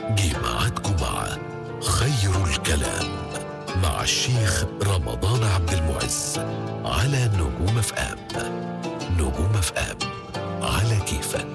جمعتكم مع خير الكلام مع الشيخ رمضان عبد المعز على نجوم اف ام نجوم اف ام على كيفك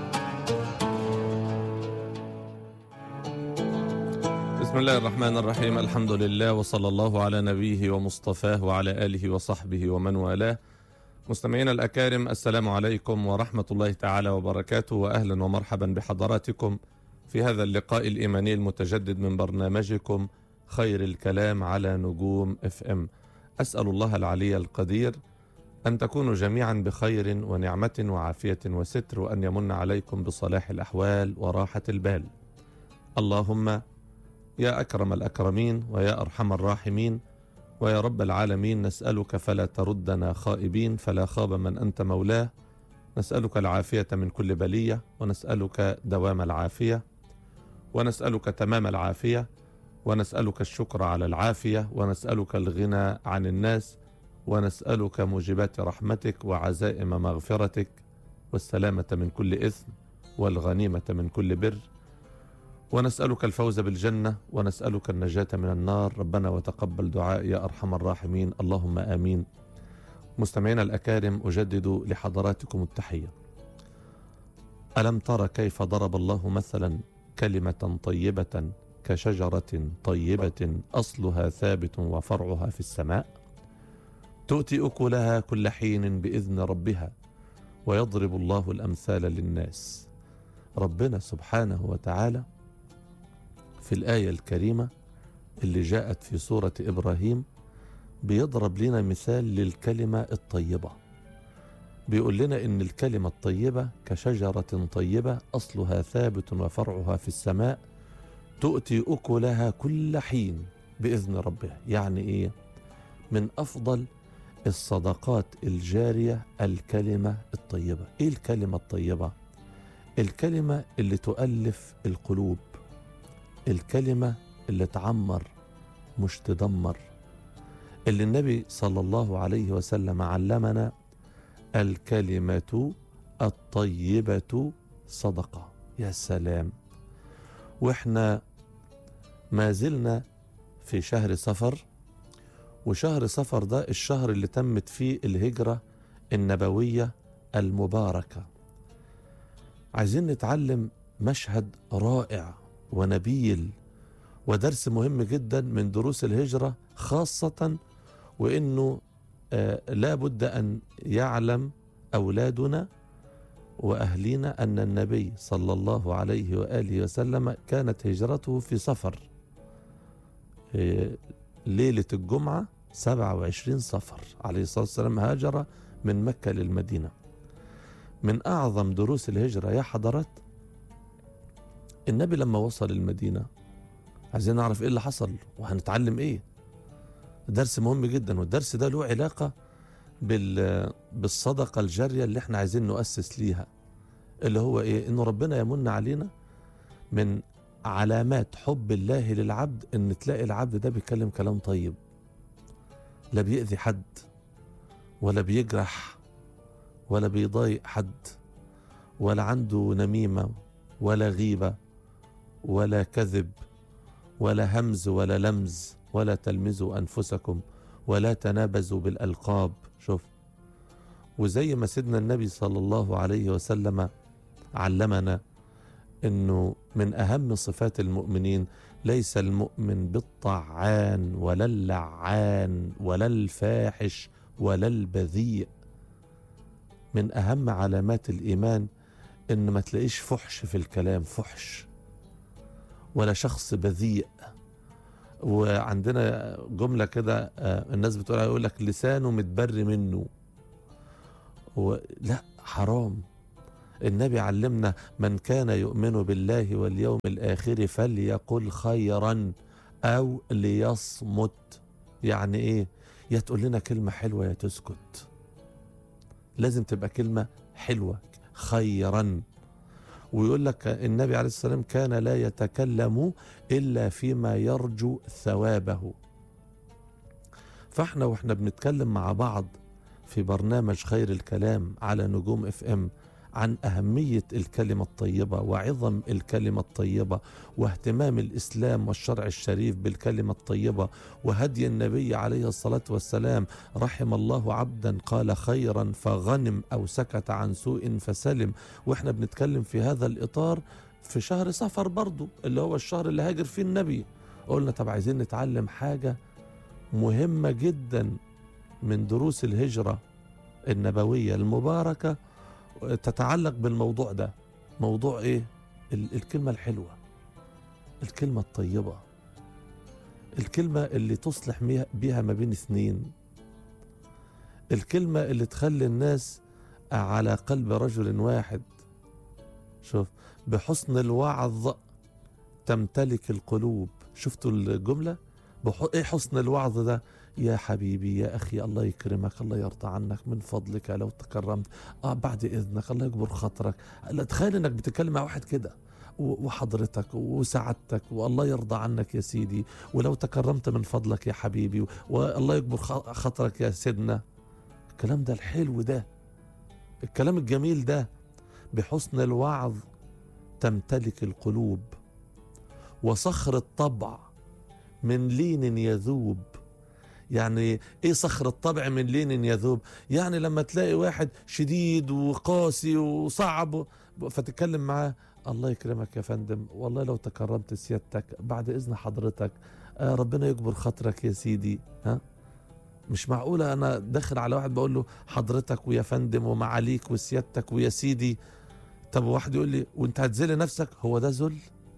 بسم الله الرحمن الرحيم الحمد لله وصلى الله على نبيه ومصطفاه وعلى آله وصحبه ومن والاه مستمعينا الأكارم السلام عليكم ورحمة الله تعالى وبركاته وأهلا ومرحبا بحضراتكم في هذا اللقاء الإيماني المتجدد من برنامجكم خير الكلام على نجوم اف ام أسأل الله العلي القدير أن تكونوا جميعا بخير ونعمة وعافية وستر وأن يمن عليكم بصلاح الأحوال وراحة البال اللهم يا أكرم الأكرمين ويا أرحم الراحمين ويا رب العالمين نسألك فلا تردنا خائبين فلا خاب من أنت مولاه نسألك العافية من كل بلية ونسألك دوام العافية ونسألك تمام العافية ونسألك الشكر على العافية ونسألك الغنى عن الناس ونسألك موجبات رحمتك وعزائم مغفرتك والسلامة من كل إثم والغنيمة من كل بر ونسألك الفوز بالجنة ونسألك النجاة من النار ربنا وتقبل دعاء يا أرحم الراحمين اللهم آمين مستمعينا الأكارم أجدد لحضراتكم التحية ألم تر كيف ضرب الله مثلا كلمة طيبة كشجرة طيبة أصلها ثابت وفرعها في السماء تؤتي أكلها كل حين بإذن ربها ويضرب الله الأمثال للناس ربنا سبحانه وتعالى في الآية الكريمة اللي جاءت في سورة إبراهيم بيضرب لنا مثال للكلمة الطيبة بيقول لنا إن الكلمة الطيبة كشجرة طيبة أصلها ثابت وفرعها في السماء تؤتي أكلها كل حين بإذن ربها يعني إيه؟ من أفضل الصدقات الجارية الكلمة الطيبة إيه الكلمة الطيبة؟ الكلمة اللي تؤلف القلوب الكلمة اللي تعمر مش تدمر اللي النبي صلى الله عليه وسلم علمنا الكلمة الطيبة صدقة يا سلام واحنا ما زلنا في شهر صفر وشهر صفر ده الشهر اللي تمت فيه الهجرة النبوية المباركة عايزين نتعلم مشهد رائع ونبيل ودرس مهم جدا من دروس الهجرة خاصة وإنه آه لا بد أن يعلم أولادنا وأهلينا أن النبي صلى الله عليه وآله وسلم كانت هجرته في صفر آه ليلة الجمعة 27 صفر عليه الصلاة والسلام هاجر من مكة للمدينة من أعظم دروس الهجرة يا حضرات النبي لما وصل المدينة عايزين نعرف ايه اللي حصل وهنتعلم ايه درس مهم جدا والدرس ده له علاقة بال بالصدقة الجارية اللي احنا عايزين نؤسس ليها اللي هو ايه انه ربنا يمن علينا من علامات حب الله للعبد ان تلاقي العبد ده بيتكلم كلام طيب لا بيأذي حد ولا بيجرح ولا بيضايق حد ولا عنده نميمة ولا غيبة ولا كذب ولا همز ولا لمز ولا تلمزوا أنفسكم ولا تنابزوا بالألقاب شوف وزي ما سيدنا النبي صلى الله عليه وسلم علمنا انه من اهم صفات المؤمنين ليس المؤمن بالطعان ولا اللعان ولا الفاحش ولا البذيء من اهم علامات الايمان ان ما تلاقيش فحش في الكلام فحش ولا شخص بذيء وعندنا جملة كده الناس بتقولها يقول لك لسانه متبر منه لا حرام النبي علمنا من كان يؤمن بالله واليوم الآخر فليقل خيرا أو ليصمت يعني إيه يا تقول لنا كلمة حلوة يا تسكت لازم تبقى كلمة حلوة خيرا ويقول لك النبي عليه الصلاة والسلام كان لا يتكلم إلا فيما يرجو ثوابه فاحنا واحنا بنتكلم مع بعض في برنامج خير الكلام على نجوم اف ام عن أهمية الكلمة الطيبة وعظم الكلمة الطيبة واهتمام الإسلام والشرع الشريف بالكلمة الطيبة وهدي النبي عليه الصلاة والسلام رحم الله عبدا قال خيرا فغنم أو سكت عن سوء فسلم وإحنا بنتكلم في هذا الإطار في شهر صفر برضو اللي هو الشهر اللي هاجر فيه النبي قلنا طب عايزين نتعلم حاجة مهمة جدا من دروس الهجرة النبوية المباركة تتعلق بالموضوع ده موضوع ايه ال- الكلمة الحلوة الكلمة الطيبة الكلمة اللي تصلح ميها- بيها ما بين اثنين الكلمة اللي تخلي الناس على قلب رجل واحد شوف بحسن الوعظ تمتلك القلوب شفتوا الجملة بح... ايه حسن الوعظ ده يا حبيبي يا اخي الله يكرمك الله يرضى عنك من فضلك لو تكرمت اه بعد اذنك الله يكبر خاطرك لا تخيل انك بتتكلم مع واحد كده و- وحضرتك وسعادتك والله يرضى عنك يا سيدي ولو تكرمت من فضلك يا حبيبي والله يكبر خ- خاطرك يا سيدنا الكلام ده الحلو ده الكلام الجميل ده بحسن الوعظ تمتلك القلوب وصخر الطبع من لين يذوب يعني ايه صخر الطبع من لين يذوب يعني لما تلاقي واحد شديد وقاسي وصعب فتتكلم معاه الله يكرمك يا فندم والله لو تكرمت سيادتك بعد اذن حضرتك آه ربنا يكبر خاطرك يا سيدي ها مش معقولة أنا داخل على واحد بقول له حضرتك ويا فندم ومعاليك وسيادتك ويا سيدي طب واحد يقول لي وانت هتذل نفسك هو ده ذل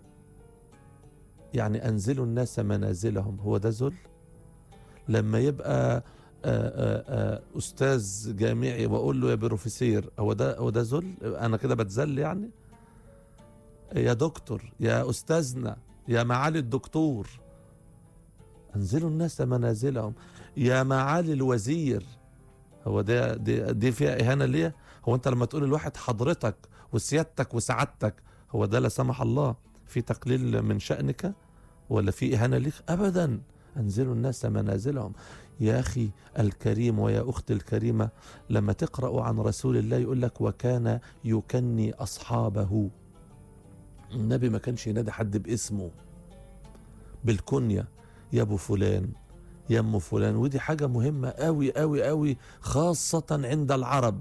يعني أنزلوا الناس منازلهم هو ده ذل لما يبقى آآ آآ أستاذ جامعي وأقول له يا بروفيسير هو ده هو ده ذل أنا كده بتذل يعني يا دكتور يا أستاذنا يا معالي الدكتور أنزلوا الناس منازلهم يا معالي الوزير هو ده دي, دي فيها إهانة ليه هو أنت لما تقول الواحد حضرتك وسيادتك وسعادتك هو ده لا سمح الله في تقليل من شأنك ولا في إهانة ليك أبدا أنزلوا الناس منازلهم يا أخي الكريم ويا أختي الكريمة لما تقرأ عن رسول الله يقول لك وكان يكني أصحابه النبي ما كانش ينادي حد باسمه بالكنية يا أبو فلان يا أم فلان ودي حاجة مهمة أوي أوي أوي خاصة عند العرب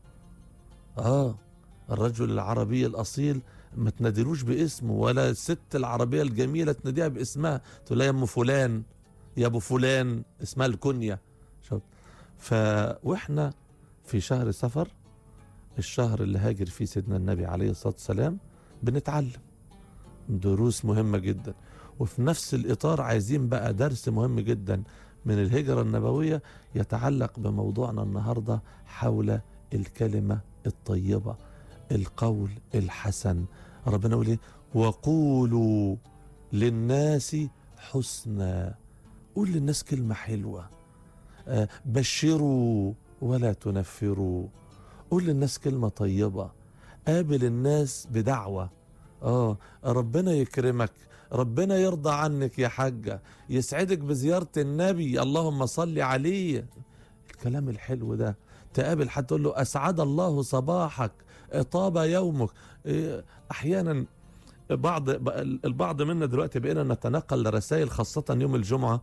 آه الرجل العربي الأصيل ما تنادلوش باسمه ولا الست العربية الجميلة تناديها باسمها تقول لها يا أم فلان يا أبو فلان اسمها الكنية شوف ف واحنا في شهر سفر الشهر اللي هاجر فيه سيدنا النبي عليه الصلاة والسلام بنتعلم دروس مهمة جدا وفي نفس الإطار عايزين بقى درس مهم جدا من الهجرة النبوية يتعلق بموضوعنا النهاردة حول الكلمة الطيبة القول الحسن ربنا يقول ايه وقولوا للناس حسنا قول للناس كلمة حلوة آه، بشروا ولا تنفروا قول للناس كلمة طيبة قابل الناس بدعوة اه ربنا يكرمك ربنا يرضى عنك يا حاجة يسعدك بزيارة النبي اللهم صل عليه الكلام الحلو ده تقابل حد تقول له أسعد الله صباحك طاب يومك إيه، أحيانا بعض البعض منا دلوقتي بقينا نتنقل رسائل خاصة يوم الجمعة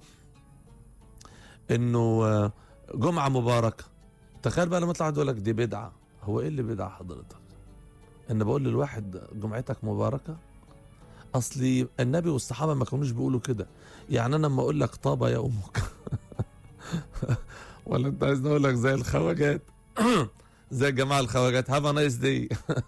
انه آه، جمعة مباركة تخيل بقى لما يطلع واحد يقول لك دي بدعة هو ايه اللي بدعة حضرتك ان بقول للواحد جمعتك مباركة اصلي النبي والصحابة ما كانوش بيقولوا كده يعني انا لما اقول لك طاب يومك ولا انت عايز اقول لك زي الخواجات زي الجماعة الخواجات هاف نايس داي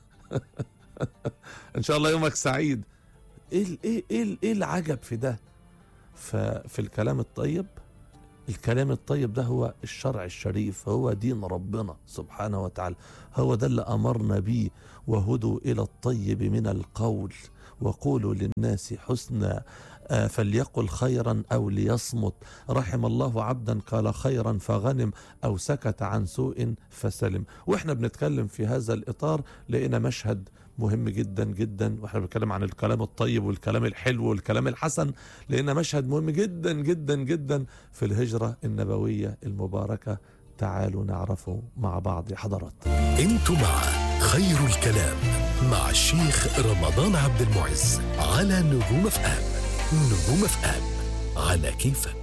ان شاء الله يومك سعيد ايه ال- ايه ايه ال- ايه العجب في ده ففي الكلام الطيب الكلام الطيب ده هو الشرع الشريف هو دين ربنا سبحانه وتعالى هو ده اللي أمرنا بيه وهدوا إلى الطيب من القول وقولوا للناس حسنا آه، فليقل خيرا أو ليصمت رحم الله عبدا قال خيرا فغنم أو سكت عن سوء فسلم وإحنا بنتكلم في هذا الإطار لقينا مشهد مهم جدا جدا واحنا بنتكلم عن الكلام الطيب والكلام الحلو والكلام الحسن لقينا مشهد مهم جدا جدا جدا في الهجرة النبوية المباركة تعالوا نعرفه مع بعض يا حضرات انتوا مع خير الكلام مع الشيخ رمضان عبد المعز على نجوم اف ام نجوم اف ام على كيفك